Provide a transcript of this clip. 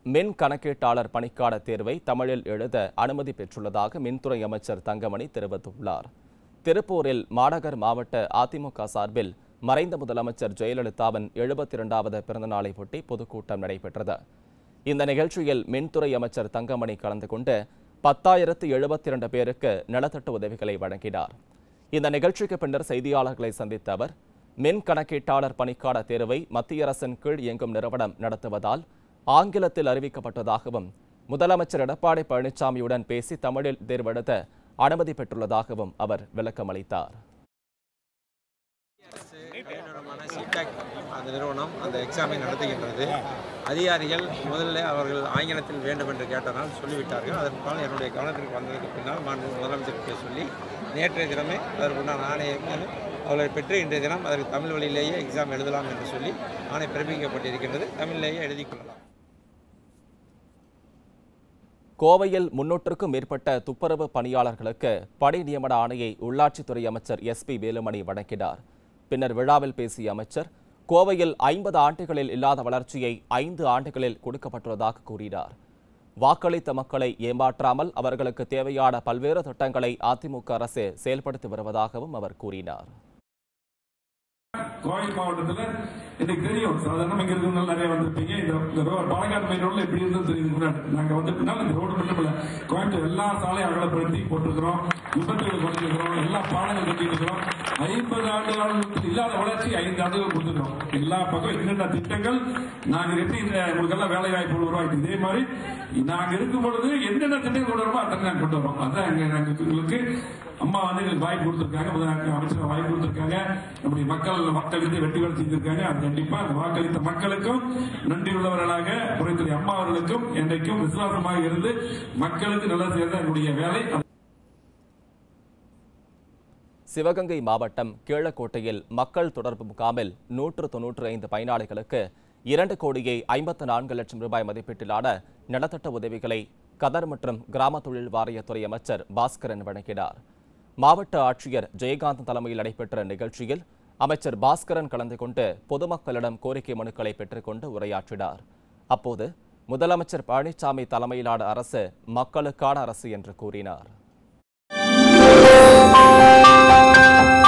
மின் கணக்கீட்டாளர் பணிக்கான தேர்வை தமிழில் எழுத அனுமதி பெற்றுள்ளதாக மின்துறை அமைச்சர் தங்கமணி தெரிவித்துள்ளார் திருப்பூரில் மாநகர் மாவட்ட அதிமுக சார்பில் மறைந்த முதலமைச்சர் ஜெயலலிதாவின் எழுபத்தி இரண்டாவது பிறந்தநாளை ஒட்டி பொதுக்கூட்டம் நடைபெற்றது இந்த நிகழ்ச்சியில் மின்துறை அமைச்சர் தங்கமணி கலந்து கொண்டு பத்தாயிரத்து எழுபத்தி இரண்டு பேருக்கு நலத்தட்டு உதவிகளை வழங்கினார் இந்த நிகழ்ச்சிக்கு பின்னர் செய்தியாளர்களை சந்தித்த அவர் மின் கணக்கீட்டாளர் பணிக்கான தேர்வை மத்திய அரசின் கீழ் இயங்கும் நிறுவனம் நடத்துவதால் ஆங்கிலத்தில் அறிவிக்கப்பட்டதாகவும் முதலமைச்சர் எடப்பாடி பழனிசாமியுடன் பேசி தமிழில் தேர்வெழுத அனுமதி பெற்றுள்ளதாகவும் அவர் விளக்கமளித்தார் நிறுவனமான சிடாக் அந்த நிறுவனம் அந்த எக்ஸாமை நடத்துகின்றது அதிகாரிகள் முதல்ல அவர்கள் ஆங்கிலத்தில் வேண்டும் என்று கேட்டதால் சொல்லிவிட்டார்கள் அதற்கான என்னுடைய கவனத்திற்கு வந்ததுக்கு பின்னால் மாண்பு முதலமைச்சருக்கு சொல்லி நேற்றைய தினமே அதற்குண்டான ஆணையை அவர்களை பெற்று இன்றைய தினம் அதற்கு தமிழ் வழியிலேயே எக்ஸாம் எழுதலாம் என்று சொல்லி ஆணை பிறப்பிக்கப்பட்டிருக்கின்றது தமிழிலேயே எழுதிக் கொள்ளலாம் கோவையில் முன்னூற்றுக்கும் மேற்பட்ட துப்புரவு பணியாளர்களுக்கு பணி நியமன ஆணையை உள்ளாட்சித்துறை அமைச்சர் எஸ் பி வேலுமணி வழங்கினார் பின்னர் விழாவில் பேசிய அமைச்சர் கோவையில் ஐம்பது ஆண்டுகளில் இல்லாத வளர்ச்சியை ஐந்து ஆண்டுகளில் கொடுக்கப்பட்டுள்ளதாக கூறினார் வாக்களித்த மக்களை ஏமாற்றாமல் அவர்களுக்கு தேவையான பல்வேறு திட்டங்களை அதிமுக அரசு செயல்படுத்தி வருவதாகவும் அவர் கூறினார் கோவை மாவட்டத்தில் எனக்கு தெரியும் சாதாரண இங்க இருக்கிறவங்க நிறைய வந்திருப்பீங்க இந்த இந்த ரோடு பாலக்காடு மெயின் ரோட்ல எப்படி இருந்தது தெரியுது முன்னாடி நாங்க வந்துட்டனால இந்த ரோடு மட்டும் இல்ல கோயம்புத்தூர் எல்லா சாலையும் அகலப்படுத்தி போட்டிருக்கிறோம் விபத்துகள் குறைஞ்சிருக்கிறோம் எல்லா பாலங்கள் கட்டிட்டு இருக்கிறோம் ஐம்பது ஆண்டு காலத்தில் இல்லாத வளர்ச்சி ஐந்து ஆண்டுகள் கொடுத்துருக்கோம் எல்லா பக்கம் என்னென்ன திட்டங்கள் நாங்க எப்படி இந்த உங்களுக்கு எல்லாம் வேலை வாய்ப்பு உருவாக்கி இதே மாதிரி நாங்க இருக்கும் பொழுது என்னென்ன திட்டங்கள் கொண்டு வரோமோ அத்தனை நாங்க கொண்டு வரோம் அதான் எங்க நாங்க எங்களுக்கு அம்மா வந்து எங்களுக்கு வாய்ப்பு கொடுத்துருக்காங்க முதலமைச்சர் அமைச்சர் வாய்ப்பு கொடுத்துருக்காங்க நம்முடைய மக்கள் வாக்களித்து வெற்றி பெற செய்திருக்காங்க அது கண்டிப்பா அந்த வாக்களித்த மக்களுக்கும் நன்றி உள்ளவர்களாக புரட்சி அம்மா அவர்களுக்கும் என்றைக்கும் விசுவாசமாக இருந்து மக்களுக்கு நல்லது செய்யறது என்னுடைய வேலை சிவகங்கை மாவட்டம் கீழக்கோட்டையில் மக்கள் தொடர்பு முகாமில் நூற்று தொன்னூற்று ஐந்து பயனாளிகளுக்கு இரண்டு கோடியே ஐம்பத்து நான்கு லட்சம் ரூபாய் மதிப்பீட்டிலான நலத்திட்ட உதவிகளை கதர் மற்றும் கிராம தொழில் வாரியத்துறை அமைச்சர் பாஸ்கரன் வழங்கினார் மாவட்ட ஆட்சியர் ஜெயகாந்தன் தலைமையில் நடைபெற்ற நிகழ்ச்சியில் அமைச்சர் பாஸ்கரன் கலந்து கொண்டு பொதுமக்களிடம் கோரிக்கை மனுக்களை பெற்றுக்கொண்டு உரையாற்றினார் அப்போது முதலமைச்சர் பழனிசாமி தலைமையிலான அரசு மக்களுக்கான அரசு என்று கூறினார்